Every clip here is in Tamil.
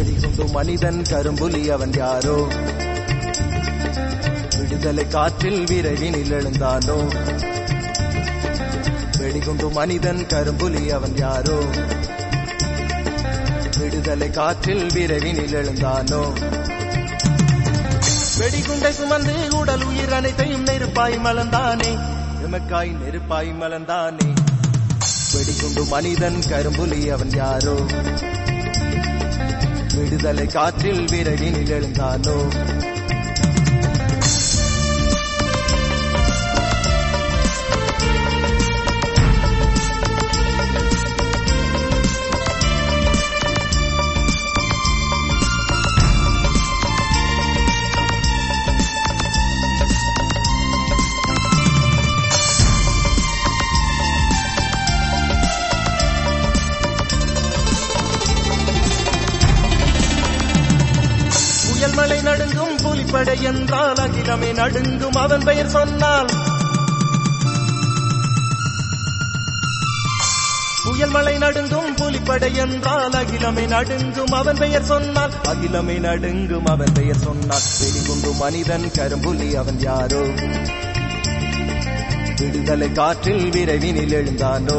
வெடிகுண்டு மனிதன் கரும்புலி அவன் யாரோ விடுதலை காற்றில் விரைவினில் எழுந்தானோ வெடிகுண்டு மனிதன் கரும்புலி அவன் யாரோ விடுதலை காற்றில் விரைவினில் எழுந்தானோ வெடிகுண்டை சுமந்து உடல் உயிர் அனைத்தையும் நெருப்பாய் மலர்ந்தானே எமக்காய் நெருப்பாய் மலர்ந்தானே வெடிகுண்டு மனிதன் கரும்புலி அவன் யாரோ விடுதலை காற்றில் விரைவினில் எழுந்தானோ புயல் மலை நடுங்கும் புலிப்படை என்றால் அகிலமே நடுங்கும் அவன் பெயர் சொன்னால் புயல் மலை நடுங்கும் புலிப்படை என்றால் அகிலமே நடுங்கும் அவன் பெயர் சொன்னால் அகிலமே நடுங்கும் அவன் பெயர் சொன்னால் வெடிகுண்டு மனிதன் கரும்புலி அவன் யாரோ விடுதலை காற்றில் விரைவினில் எழுந்தானோ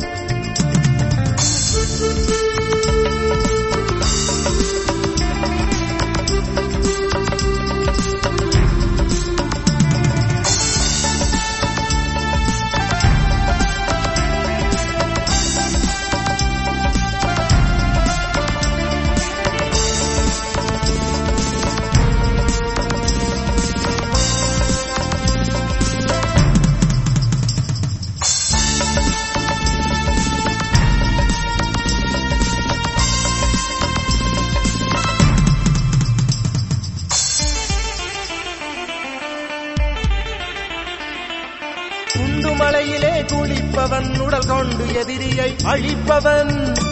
குண்டு மலையிலே குளிப்பவன் உடல் கொண்டு எதிரியை அழிப்பவன்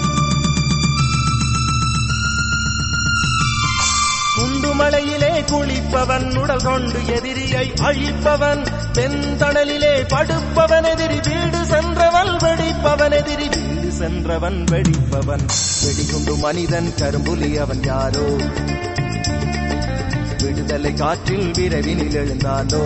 குண்டு மலையிலே குளிப்பவன் உடல் கொண்டு எதிரியை அழிப்பவன் தென்தணலிலே படுப்பவன் எதிரி வீடு சென்றவன் வெடிப்பவன் எதிரி வீடு சென்றவன் வெடிப்பவன் வெடிகுண்டு மனிதன் கரும்புலி அவன் யாரோ விடுதலை காற்றில் விரைவினில் எழுந்தானோ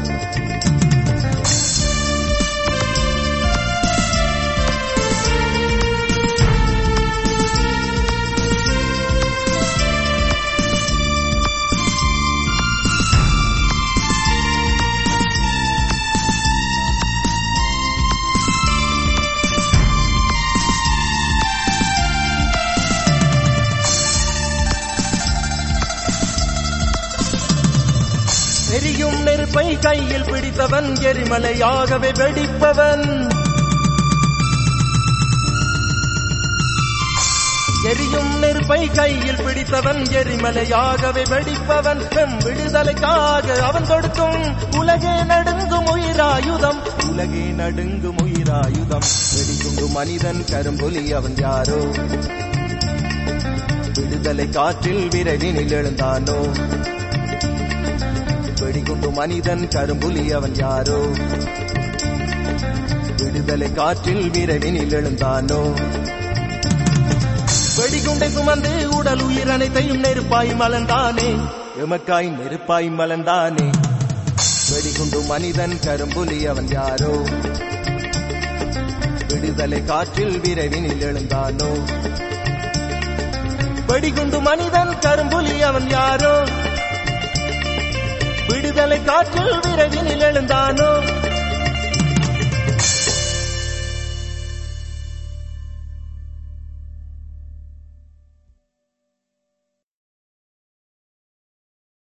எரியும் நெருப்பை கையில் பிடித்தவன் எரிமலையாகவே வெடிப்பவன் எரியும் நெருப்பை கையில் பிடித்தவன் எரிமலையாகவே வெடிப்பவன் வெம் விடுதலைக்காக அவன் கொடுக்கும் உலகே நடுங்கும் உயிராயுதம் உலகே நடுங்கும் உயிராயுதம் வெடிக்குண்டு மனிதன் கரும்புலி அவன் யாரோ விடுதலை காற்றில் விரைவினில் எழுந்தானோ வெடிகுண்டு மனிதன் கரும்புலி அவன் யாரோ விடுதலை காற்றில் விரைவினில் எழுந்தானோ வெடிகுண்டை சுமந்து உடல் உயிர் அனைத்தையும் நெருப்பாய் மலர்ந்தானே எமக்காய் நெருப்பாய் மலர்ந்தானே வெடிகுண்டு மனிதன் கரும்புலி அவன் யாரோ விடுதலை காற்றில் விரைவினில் எழுந்தானோ வெடிகுண்டு மனிதன் கரும்புலி அவன் யாரோ விடுதலை காற்றில் விரைவினில் எழுந்தானோ